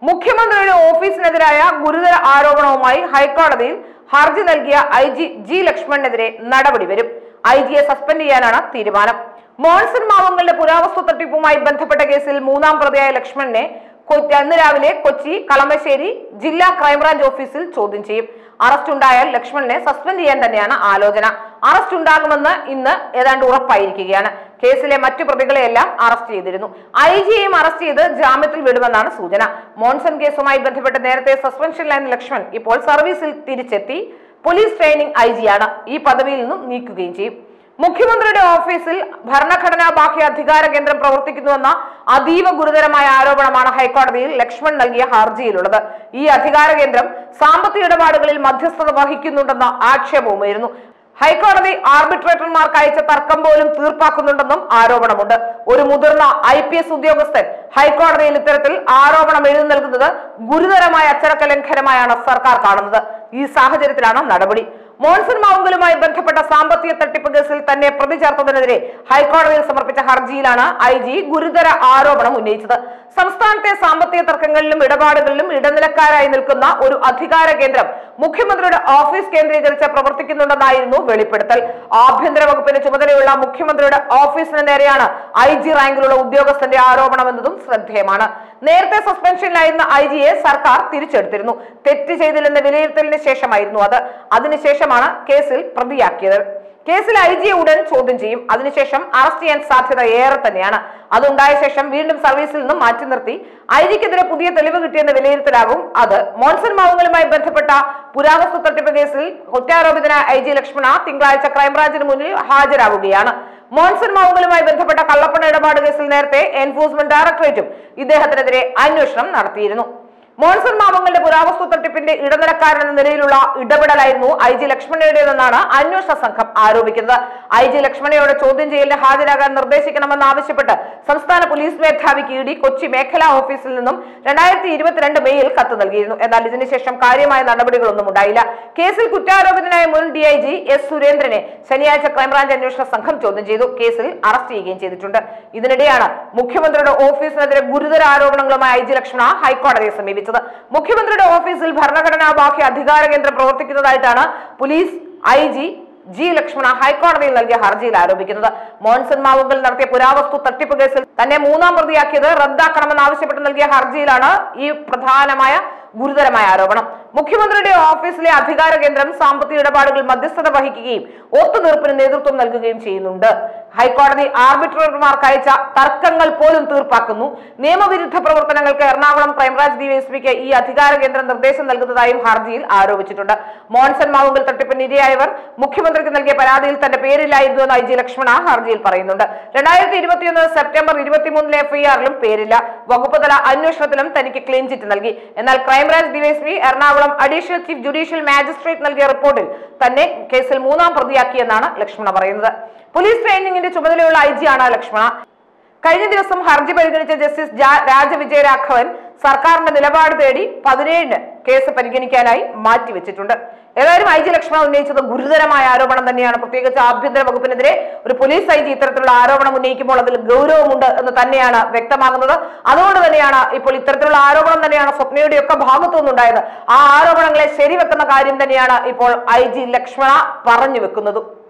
മുഖ്യമന്ത്രിയുടെ ഓഫീസിനെതിരായ ഗുരുതര ആരോപണവുമായി ഹൈക്കോടതിയിൽ ഹർജി നൽകിയ ഐ ജി ജി ലക്ഷ്മണനെതിരെ നടപടി വരും ഐ ജിയെ സസ്പെൻഡ് ചെയ്യാനാണ് തീരുമാനം മോൺസൺ മാവങ്ങളുടെ പുരാവസ്തു തട്ടിപ്പുമായി ബന്ധപ്പെട്ട കേസിൽ മൂന്നാം പ്രതിയായ ലക്ഷ്മണനെ കൊ- അന്ന് രാവിലെ കൊച്ചി കളമശ്ശേരി ജില്ലാ ക്രൈംബ്രാഞ്ച് ഓഫീസിൽ ചോദ്യം ചെയ്യും അറസ്റ്റ് ഉണ്ടായാൽ ലക്ഷ്മണനെ സസ്പെൻഡ് ചെയ്യാൻ തന്നെയാണ് ആലോചന അറസ്റ്റ് ഉണ്ടാകുമെന്ന് ഇന്ന് ഏതാണ്ട് ഉറപ്പായിരിക്കുകയാണ് കേസിലെ മറ്റു പ്രതികളെയെല്ലാം അറസ്റ്റ് ചെയ്തിരുന്നു ഐ ജിയെയും അറസ്റ്റ് ചെയ്ത് ജാമ്യത്തിൽ വിടുമെന്നാണ് സൂചന മോൺസൺ കേസുമായി ബന്ധപ്പെട്ട് നേരത്തെ സസ്പെൻഷനിലായിരുന്ന ലക്ഷ്മൺ ഇപ്പോൾ സർവീസിൽ തിരിച്ചെത്തി പോലീസ് ട്രെയിനിംഗ് ഐ ജിയാണ് ഈ പദവിയിൽ നിന്നും നീക്കുകയും ചെയ്യും മുഖ്യമന്ത്രിയുടെ ഓഫീസിൽ ഭരണഘടനാ ബാഹ്യ അധികാര കേന്ദ്രം പ്രവർത്തിക്കുന്നുവെന്ന അതീവ ഗുരുതരമായ ആരോപണമാണ് ഹൈക്കോടതിയിൽ ലക്ഷ്മൺ നൽകിയ ഹർജിയിലുള്ളത് ഈ അധികാര കേന്ദ്രം സാമ്പത്തിക ഇടപാടുകളിൽ മധ്യസ്ഥത വഹിക്കുന്നുണ്ടെന്ന ആക്ഷേപവുമായിരുന്നു ഹൈക്കോടതി ആർബിട്രേറ്റർമാർക്ക് അയച്ച തർക്കം പോലും തീർപ്പാക്കുന്നുണ്ടെന്നും ആരോപണമുണ്ട് ഒരു മുതിർന്ന ഐ പി എസ് ഉദ്യോഗസ്ഥൻ ഹൈക്കോടതിയിൽ ഇത്തരത്തിൽ ആരോപണം എഴുതി നൽകുന്നത് ഗുരുതരമായ അച്ചടക്ക ലംഘനമായാണ് സർക്കാർ കാണുന്നത് ഈ സാഹചര്യത്തിലാണ് നടപടി മോൺസൺ മാവുങ്കലുമായി ബന്ധപ്പെട്ട സാമ്പത്തിക തട്ടിപ്പ് കേസിൽ തന്നെ പ്രതി ചേർത്തതിനെതിരെ ഹൈക്കോടതിയിൽ സമർപ്പിച്ച ഹർജിയിലാണ് ഐ ജി ഗുരുതര ആരോപണം ഉന്നയിച്ചത് സംസ്ഥാനത്തെ സാമ്പത്തിക തർക്കങ്ങളിലും ഇടപാടുകളിലും ഇടനിലക്കാരായി നിൽക്കുന്ന ഒരു അധികാര കേന്ദ്രം മുഖ്യമന്ത്രിയുടെ ഓഫീസ് കേന്ദ്രീകരിച്ച് പ്രവർത്തിക്കുന്നുണ്ടെന്നായിരുന്നു വെളിപ്പെടുത്തൽ ആഭ്യന്തര വകുപ്പിന് ചുമതലയുള്ള മുഖ്യമന്ത്രിയുടെ ഓഫീസിന് നേരെയാണ് ഐ ജി റാങ്കിലുള്ള ഉദ്യോഗസ്ഥന്റെ ആരോപണം എന്നതും ശ്രദ്ധേയമാണ് നേരത്തെ സസ്പെൻഷനിലായിരുന്ന ഐ ജിയെ സർക്കാർ തിരിച്ചെടുത്തിരുന്നു തെറ്റ് ചെയ്തില്ലെന്ന വിലയിരുത്തലിന് ശേഷമായിരുന്നു അത് അതിനുശേഷമാണ് കേസിൽ പ്രതിയാക്കിയത് കേസിൽ ഐ ജിയെ ഉടൻ ചോദ്യം ചെയ്യും അതിനുശേഷം അറസ്റ്റ് ചെയ്യാൻ സാധ്യത ഏറെ തന്നെയാണ് അതുണ്ടായ ശേഷം വീണ്ടും സർവീസിൽ നിന്നും മാറ്റി നിർത്തി ഐ ജിക്കെതിരെ പുതിയ തെളിവ് കിട്ടിയെന്ന വിലയിരുത്തലാകും അത് മോൺസൺ മാവുങ്ങളുമായി ബന്ധപ്പെട്ട പുരാവസ്തു തട്ടിപ്പ് കേസിൽ കുറ്റാരോപിതനായ ഐ ജി ലക്ഷ്മണ തിങ്കളാഴ്ച ക്രൈംബ്രാഞ്ചിന് മുന്നിൽ ഹാജരാവുകയാണ് മോൺസൺ മാവുകളുമായി ബന്ധപ്പെട്ട കള്ളപ്പണ ഇടപാട് കേസിൽ നേരത്തെ എൻഫോഴ്സ്മെന്റ് ഡയറക്ടറേറ്റും ഇദ്ദേഹത്തിനെതിരെ അന്വേഷണം നടത്തിയിരുന്നു മോൺസൺ മാമങ്ങളുടെ പുരാവസ്തു തട്ടിപ്പിന്റെ ഇടനിലക്കാരൻ എന്ന നിലയിലുള്ള ഇടപെടലായിരുന്നു ഐ ജി ലക്ഷ്മണയുടേതെന്നാണ് അന്വേഷണ സംഘം ആരോപിക്കുന്നത് ഐ ജി ലക്ഷ്മണയോട് ചോദ്യം ചെയ്യലിന് ഹാജരാകാൻ നിർദ്ദേശിക്കണമെന്ന് ആവശ്യപ്പെട്ട് സംസ്ഥാന പോലീസ് മേധാവിക്ക് ഇ ഡി കൊച്ചി മേഖലാ ഓഫീസിൽ നിന്നും രണ്ടായിരത്തി ഇരുപത്തിരണ്ട് മെയ്യിൽ കത്ത് നൽകിയിരുന്നു എന്നാൽ ഇതിനുശേഷം കാര്യമായ നടപടികളൊന്നും ഉണ്ടായില്ല കേസിൽ കുറ്റാരോപിതനായ മുൻ ഡി ഐ ജി എസ് സുരേന്ദ്രനെ ശനിയാഴ്ച ക്രൈംബ്രാഞ്ച് അന്വേഷണ സംഘം ചോദ്യം ചെയ്തു കേസിൽ അറസ്റ്റ് ചെയ്യുകയും ചെയ്തിട്ടുണ്ട് ഇതിനിടെയാണ് മുഖ്യമന്ത്രിയുടെ ഓഫീസിനെതിരെ ഗുരുതര ആരോപണങ്ങളുമായി ഐ ജി ലക്ഷ്മണ ഹൈക്കോടതിയെ സമീപിച്ചത് മുഖ്യമന്ത്രിയുടെ ഓഫീസിൽ ഭരണഘടനാ ബാഹ്യ അധികാര കേന്ദ്രം പ്രവർത്തിക്കുന്നതായിട്ടാണ് police I G G Lakshmana ഹൈക്കോടതിയിൽ നൽകിയ ഹർജിയിൽ ആരോപിക്കുന്നത് മോൺസൺ മാവുങ്കൽ നടത്തിയ പുരാവസ്തു തട്ടിപ്പ് കേസിൽ തന്നെ മൂന്നാം പ്രതിയാക്കിയത് റദ്ദാക്കണമെന്ന് ആവശ്യപ്പെട്ട് നൽകിയ ഹർജിയിലാണ് ഈ പ്രധാനമായ ഗുരുതരമായ ആരോപണം മുഖ്യമന്ത്രിയുടെ ഓഫീസിലെ അധികാര കേന്ദ്രം സാമ്പത്തിക ഇടപാടുകൾ മധ്യസ്ഥത വഹിക്കുകയും ഒത്തുതീർപ്പിന് നേതൃത്വം നൽകുകയും ചെയ്യുന്നുണ്ട് ഹൈക്കോടതി ആർബിട്രർമാർക്ക് അയച്ച തർക്കങ്ങൾ പോലും തീർപ്പാക്കുന്നു നിയമവിരുദ്ധ പ്രവർത്തനങ്ങൾക്ക് എറണാകുളം ക്രൈംബ്രാഞ്ച് ഡിവൈഎസ്പിക്ക് ഈ അധികാര കേന്ദ്രം നിർദ്ദേശം നൽകുന്നതായും ഹർജിയിൽ ആരോപിച്ചിട്ടുണ്ട് മോൺസൺ മാവുങ്കൽ തട്ടിപ്പിന് ഇരയായവർ മുഖ്യമന്ത്രിക്ക് നൽകിയ പരാതിയിൽ തന്റെ പേരില്ലായിരുന്നു എന്ന് ഐ ജി ലക്ഷ്മണ ഹർജിയിൽ പറയുന്നുണ്ട് രണ്ടായിരത്തി ഇരുപത്തിയൊന്ന് സെപ്റ്റംബർ ഇരുപത്തിമൂന്നിലെ എഫ്ഐആറിലും പേരില്ല വകുപ്പ് തല അന്വേഷണത്തിലും തനിക്ക് ക്ലീൻ ചിറ്റ് നൽകി എന്നാൽ crime branch DYSP Ernakulam additional chief judicial magistrate നൽകിയ റിപ്പോർട്ടിൽ തന്നെ കേസിൽ മൂന്നാം പ്രതിയാക്കിയെന്നാണ് ലക്ഷ്മണ പറയുന്നത് പോലീസ് ട്രെയിനിങ്ങിന്റെ ചുമതലയുള്ള ഐ ജിയാണ് ലക്ഷ്മണ കഴിഞ്ഞ ദിവസം ഹർജി പരിഗണിച്ച ജസ്റ്റിസ് ജാ- രാജവിജയരാഘവൻ സർക്കാരിന്റെ നിലപാട് തേടി പതിനേഴിന് കേസ് പരിഗണിക്കാനായി മാറ്റിവെച്ചിട്ടുണ്ട് ഏതായാലും ഐ ജി ലക്ഷ്മണ ഉന്നയിച്ചത് ഗുരുതരമായ ആരോപണം തന്നെയാണ് പ്രത്യേകിച്ച് ആഭ്യന്തര വകുപ്പിനെതിരെ ഒരു പോലീസ് ഐ ജി ഇത്തരത്തിലുള്ള ആരോപണം ഉന്നയിക്കുമ്പോൾ അതിൽ ഗൗരവമുണ്ട് എന്ന് തന്നെയാണ് വ്യക്തമാകുന്നത് അതുകൊണ്ട് തന്നെയാണ് ഇപ്പോൾ ഇത്തരത്തിലുള്ള ആരോപണം തന്നെയാണ് സ്വപ്നയുടെ ഒക്കെ ഭാഗത്തു നിന്നുണ്ടായത് ആ ആരോപണങ്ങളെ ശരിവെക്കുന്ന കാര്യം തന്നെയാണ് ഇപ്പോൾ ഐ ജി ലക്ഷ്മണ പറഞ്ഞു വെക്കുന്നതും